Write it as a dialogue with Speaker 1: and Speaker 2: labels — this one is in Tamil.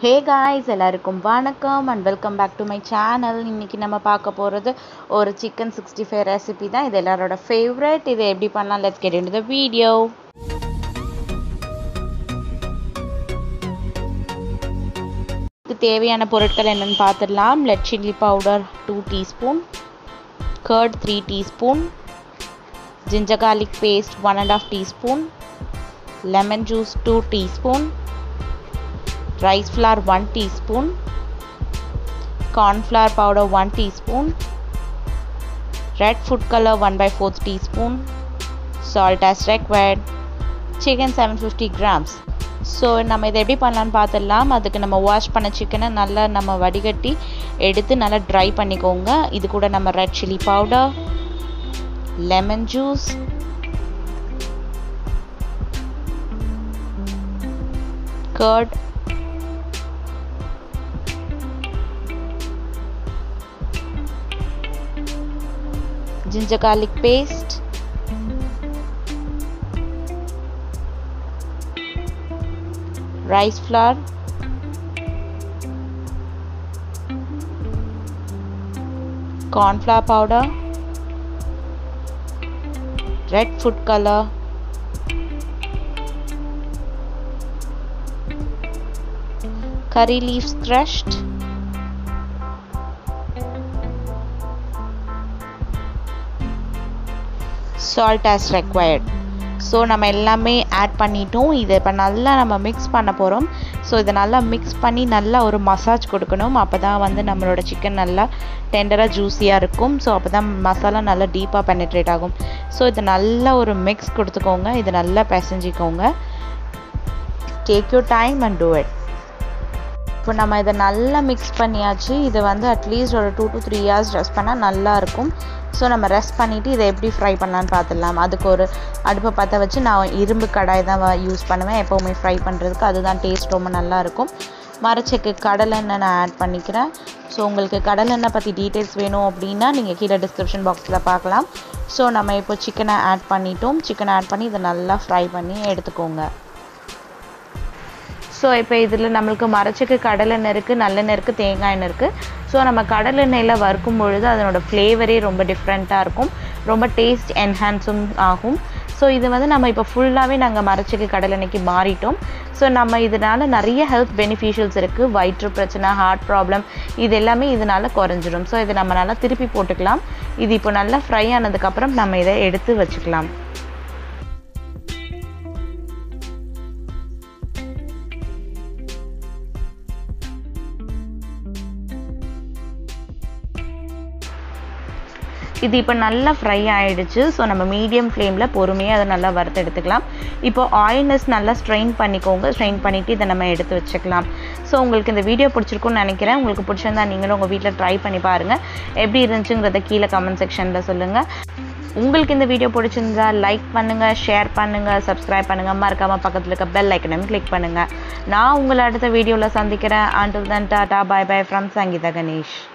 Speaker 1: ஹே காய்ஸ் எல்லாருக்கும் வணக்கம் and welcome back to my channel இன்னைக்கு நம்ம பார்க்க போகிறது ஒரு சிக்கன் சிக்ஸ்டி ஃபைவ் ரெசிபி தான் இது எல்லாரோட ஃபேவரட் இதை எப்படி பண்ணலாம் let's get in the video இதுக்கு தேவையான பொருட்கள் என்னென்னு பார்த்துடலாம் red chilli powder two teaspoon curd three teaspoon ginger garlic paste 1 and half teaspoon lemon juice 2 teaspoon rice flour 1 teaspoon corn flour powder 1 teaspoon red food color 1 by 4 teaspoon salt as required chicken 750 grams so நம்ம இதை எப்படி பண்ணலான்னு பார்த்துடலாம் அதுக்கு நம்ம வாஷ் பண்ண சிக்கனை நல்லா நம்ம வடிகட்டி எடுத்து நல்லா ட்ரை பண்ணிக்கோங்க இது கூட நம்ம red chilli powder lemon juice curd ginger garlic paste rice flour corn flour powder red food color curry leaves crushed salt as required so நம்ம எல்லாமே ஆட் பண்ணிட்டோம் இதை இப்போ நல்லா நம்ம மிக்ஸ் பண்ண போகிறோம் ஸோ இதை நல்லா மிக்ஸ் பண்ணி நல்லா ஒரு மசாஜ் கொடுக்கணும் அப்போ தான் வந்து நம்மளோட சிக்கன் நல்லா டெண்டராக ஜூஸியாக இருக்கும் ஸோ அப்போ தான் மசாலா நல்லா டீப்பாக பெனிட்ரேட் ஆகும் ஸோ இது நல்லா ஒரு மிக்ஸ் கொடுத்துக்கோங்க இது நல்லா பிசைஞ்சிக்கோங்க take you time and do it இப்போ நம்ம இதை நல்லா மிக்ஸ் பண்ணியாச்சு இதை வந்து அட்லீஸ்ட் ஒரு two to three years rest பண்ணால் நல்லாயிருக்கும் ஸோ நம்ம ரெஸ்ட் பண்ணிவிட்டு இதை எப்படி ஃப்ரை பண்ணலான்னு பார்த்துடலாம் அதுக்கு ஒரு அடுப்பை பற்ற வச்சு நான் இரும்பு கடாய் தான் யூஸ் பண்ணுவேன் எப்போவுமே ஃப்ரை பண்ணுறதுக்கு அதுதான் டேஸ்ட் ரொம்ப நல்லாயிருக்கும் மரச்செக்கு கடலெண்ணெய் நான் ஆட் பண்ணிக்கிறேன் ஸோ உங்களுக்கு கடலெண்ணெய் பற்றி டீட்டெயில்ஸ் வேணும் அப்படின்னா நீங்கள் கீழே டிஸ்கிரிப்ஷன் பாக்ஸில் பார்க்கலாம் ஸோ நம்ம இப்போ சிக்கனை ஆட் பண்ணிட்டோம் சிக்கனை ஆட் பண்ணி இதை நல்லா ஃப்ரை பண்ணி எடுத்துக்கோங்க ஸோ இப்போ இதில் நம்மளுக்கு மரச்சுக்கு கடலெண்ணெய் இருக்குது நல்லெண்ணெய் இருக்குது தேங்காய் எண்ணெய் இருக்குது ஸோ நம்ம கடலெண்ணெயில் வறுக்கும் பொழுது அதனோட ஃப்ளேவரே ரொம்ப டிஃப்ரெண்ட்டாக இருக்கும் ரொம்ப டேஸ்ட் என்ஹான்ஸும் ஆகும் ஸோ இது வந்து நம்ம இப்போ ஃபுல்லாகவே நாங்கள் மரச்சுக்கு கடலெண்ணெய்க்கு மாறிட்டோம் ஸோ நம்ம இதனால் நிறைய ஹெல்த் பெனிஃபிஷியல்ஸ் இருக்குது வயிற்று பிரச்சனை ஹார்ட் ப்ராப்ளம் இது எல்லாமே இதனால் குறைஞ்சிரும் ஸோ இதை நம்ம நல்லா திருப்பி போட்டுக்கலாம் இது இப்போ நல்லா ஃப்ரை ஆனதுக்கப்புறம் நம்ம இதை எடுத்து வச்சுக்கலாம் இது இப்போ நல்லா ஃப்ரை ஆகிடுச்சு ஸோ நம்ம மீடியம் ஃப்ளேமில் பொறுமையாக அதை நல்லா வறுத்து எடுத்துக்கலாம் இப்போ ஆயில்னஸ் நல்லா ஸ்ட்ரெயின் பண்ணிக்கோங்க ஸ்ட்ரெயின் பண்ணிவிட்டு இதை நம்ம எடுத்து வச்சுக்கலாம் ஸோ உங்களுக்கு இந்த வீடியோ பிடிச்சிருக்குன்னு நினைக்கிறேன் உங்களுக்கு பிடிச்சிருந்தா நீங்களும் உங்கள் வீட்டில் ட்ரை பண்ணி பாருங்கள் எப்படி இருந்துச்சுங்கிறத கீழே கமெண்ட் செக்ஷனில் சொல்லுங்கள் உங்களுக்கு இந்த வீடியோ பிடிச்சிருந்தா லைக் பண்ணுங்கள் ஷேர் பண்ணுங்கள் சப்ஸ்கிரைப் பண்ணுங்கள் மறக்காமல் பக்கத்தில் இருக்க பெல் ஐக்கனையும் கிளிக் பண்ணுங்கள் நான் உங்களை அடுத்த வீடியோவில் சந்திக்கிறேன் அண்டில் தன் டாடா bye bye from Sangeetha Ganesh